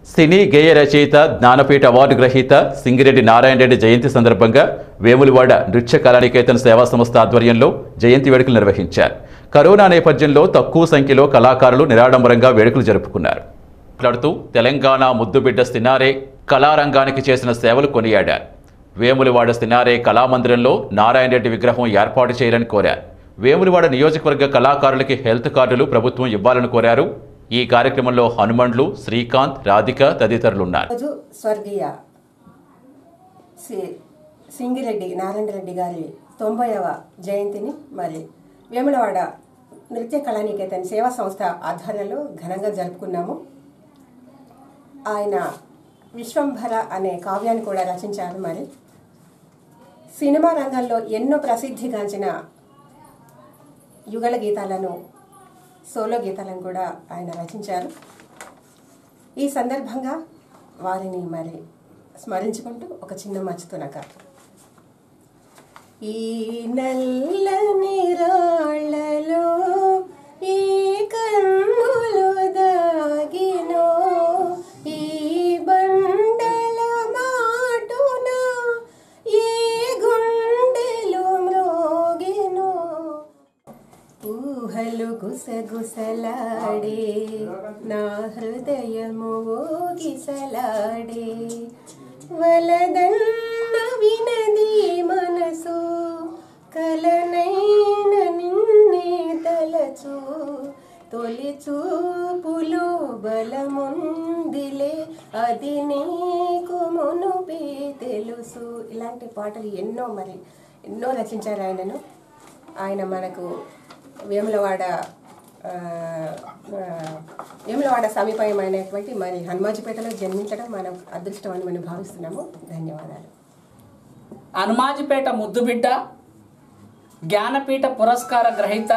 సినీ గేయ రచయిత జ్ఞానపీఠ అవార్డు గ్రహీత సింగిరెడ్డి నారాయణ రెడ్డి జయంతి సందర్భంగా వేములవాడ నృత్య కళానికేతన్ సేవా సంస్థ ఆధ్వర్యంలో జయంతి వేడుకలు నిర్వహించారు కరోనా నేపథ్యంలో తక్కువ సంఖ్యలో కళాకారులు నిరాడంబరంగా వేడుకలు జరుపుకున్నారు మాట్లాడుతూ తెలంగాణ ముద్దుబిడ్డ సినారే కళారంగానికి చేసిన సేవలు కొనియాడారు వేములవాడ సినారే కళామందిరంలో నారాయణ రెడ్డి విగ్రహం ఏర్పాటు చేయాలని కోరారు వేములవాడ నియోజకవర్గ కళాకారులకి హెల్త్ కార్డులు ప్రభుత్వం ఇవ్వాలని కోరారు ఈ కార్యక్రమంలో హనుమండ్లు శ్రీకాంత్ రాధిక తదితరులున్నారు రోజు స్వర్గీయ సి సింగిరెడ్డి నారాయణ రెడ్డి గారి తొంభైవ జయంతిని మరి వేములవాడ నృత్య కళానికేతన్ సేవా సంస్థ ఆధ్వర్యంలో ఘనంగా జరుపుకున్నాము ఆయన విశ్వంభర అనే కావ్యాన్ని కూడా రచించారు మరి సినిమా రంగంలో ఎన్నో ప్రసిద్ధిగాంచిన యుగళ గీతాలను సోలో గీతాలను కూడా ఆయన రచించారు ఈ సందర్భంగా వారిని మరి స్మరించుకుంటూ ఒక చిన్న మచ్చుతునక ఈ నల్లని రాళ్ళలో ఈ కన్నులు దాగినో ఈ బండల మాటున ఏ గుండెలు మ్రోగినో ఊహలు గుసగుసలాడే నా హృదయము గిసలాడే వలదన్న వినది మనసు కలనైన నిన్నే తలచు తొలి చూపులో బలముందిలే అది నీకు మునుపే తెలుసు ఇలాంటి పాటలు ఎన్నో మరి ఎన్నో రచించారు ఆయనను ఆయన మనకు వేములవాడ ఆ, ఆ, వేములవాడ సమీపమైనటువంటి మరి హనుమాజిపేటలో జన్మించడం మనం అదృష్టం అని మనం భావిస్తున్నాము ధన్యవాదాలు హనుమాజిపేట ముద్దుబిడ్డ జ్ఞానపీఠ పురస్కార గ్రహీత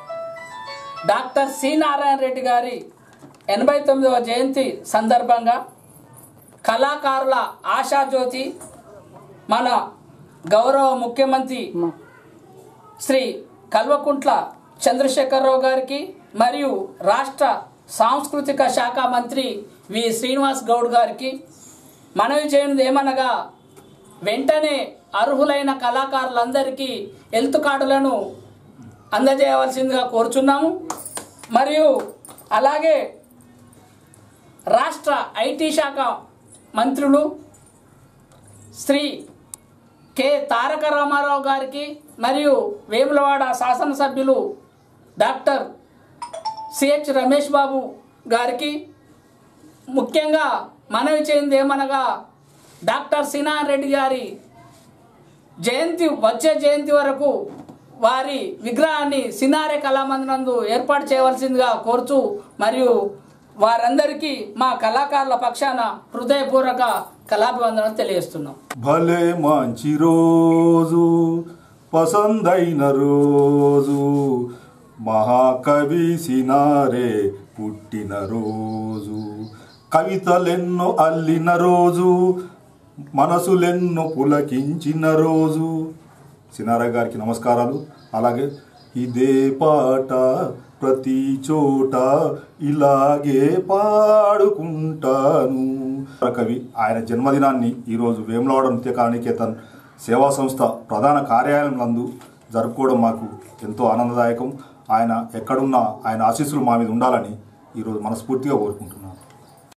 డాక్టర్ సి నారాయణ రెడ్డి గారి ఎనభై తొమ్మిదవ జయంతి సందర్భంగా కళాకారుల ఆశాజ్యోతి మన గౌరవ ముఖ్యమంత్రి శ్రీ కల్వకుంట్ల చంద్రశేఖరరావు గారికి మరియు రాష్ట్ర సాంస్కృతిక శాఖ మంత్రి వి శ్రీనివాస్ గౌడ్ గారికి మనవి చేయనిది ఏమనగా వెంటనే అర్హులైన కళాకారులందరికీ హెల్త్ కార్డులను అందజేయవలసిందిగా కోరుచున్నాము మరియు అలాగే రాష్ట్ర ఐటీ శాఖ మంత్రులు శ్రీ కె తారక రామారావు గారికి మరియు వేములవాడ శాసనసభ్యులు డాక్టర్ సిహెచ్ రమేష్ బాబు గారికి ముఖ్యంగా మనవి చేయింది ఏమనగా డాక్టర్ సినాన్ రెడ్డి గారి జయంతి వచ్చే జయంతి వరకు వారి విగ్రహాన్ని సినారే కళామందిరందు ఏర్పాటు చేయవలసిందిగా కోరుచు మరియు వారందరికీ మా కళాకారుల పక్షాన హృదయపూర్వక కళాభివందనం తెలియజేస్తున్నాం భలే మంచి రోజు పసందైన రోజు మహాకవి సినారే పుట్టిన రోజు కవితలెన్నో అల్లిన రోజు మనసులెన్నో పులకించిన రోజు సినారా గారికి నమస్కారాలు అలాగే ఇదే పాట ప్రతి చోట ఇలాగే పాడుకుంటాను కవి ఆయన జన్మదినాన్ని ఈరోజు వేములవాడ నృత్యకానికేతన్ సేవా సంస్థ ప్రధాన కార్యాలయం నందు జరుపుకోవడం మాకు ఎంతో ఆనందదాయకం ఆయన ఎక్కడున్నా ఆయన ఆశీస్సులు మా మీద ఉండాలని ఈరోజు మనస్ఫూర్తిగా కోరుకుంటున్నాను